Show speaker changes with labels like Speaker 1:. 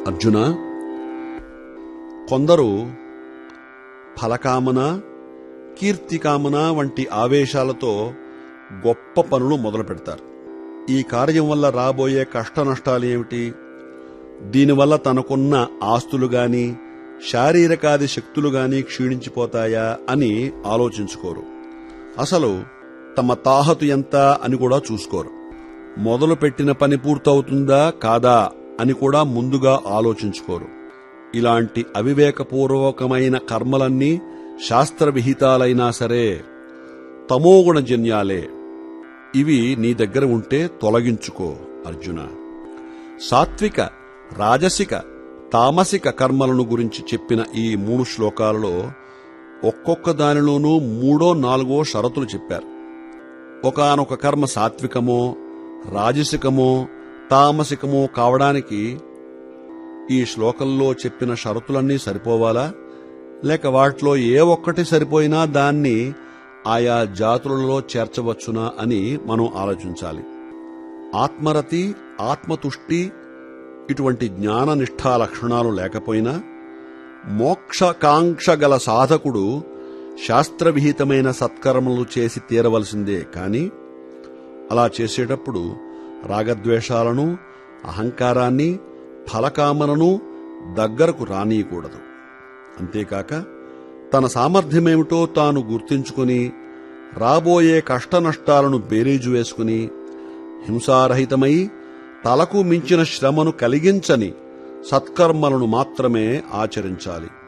Speaker 1: అర్జున కొందరు ఫలకామన కీర్తికామన వంటి ఆవేశాలతో గొప్ప పనులు మొదలు పెడతారు ఈ కార్యం వల్ల రాబోయే కష్ట నష్టాలు ఏమిటి దీనివల్ల తనకున్న ఆస్తులు గాని శారీరకాది శక్తులు గాని క్షీణించిపోతాయా అని ఆలోచించుకోరు అసలు తమ తాహతు ఎంత అని కూడా చూసుకోరు మొదలు పెట్టిన పని పూర్తవుతుందా కాదా అని కూడా ముందుగా ఆలోచించుకోరు ఇలాంటి అవివేకపూర్వకమైన కర్మలన్నీ శాస్త్రవిహితాలైనా సరే తమోగుణజన్యాలే ఇవి నీ దగ్గర ఉంటే తొలగించుకో అర్జున సాత్విక రాజసిక తామసిక కర్మలను గురించి చెప్పిన ఈ మూడు శ్లోకాలలో ఒక్కొక్క దానిలోనూ మూడో నాలుగో షరతులు చెప్పారు ఒకానొక కర్మ సాత్వికమో రాజసికమో తామసికమో కావడానికి ఈ శ్లోకంలో చెప్పిన షరతులన్నీ సరిపోవాలా లేక వాటిలో ఏ ఒక్కటి సరిపోయినా దాన్ని ఆయా జాతులలో చేర్చవచ్చునా అని మనం ఆలోచించాలి ఆత్మరతి ఆత్మతుష్టి ఇటువంటి జ్ఞాననిష్ఠా లక్షణాలు లేకపోయినా మోక్షకాంక్ష గల సాధకుడు శాస్త్రవిహితమైన సత్కర్మలు చేసి తీరవలసిందే కాని అలా చేసేటప్పుడు రాగద్వేషాలను అహంకారాన్ని ఫలకామనను దగ్గరకు రానీయకూడదు అంతేకాక తన సామర్థ్యమేమిటో తాను గుర్తించుకుని రాబోయే కష్టనష్టాలను బేరీజు వేసుకుని హింసారహితమై తలకు మించిన శ్రమను కలిగించని సత్కర్మలను మాత్రమే ఆచరించాలి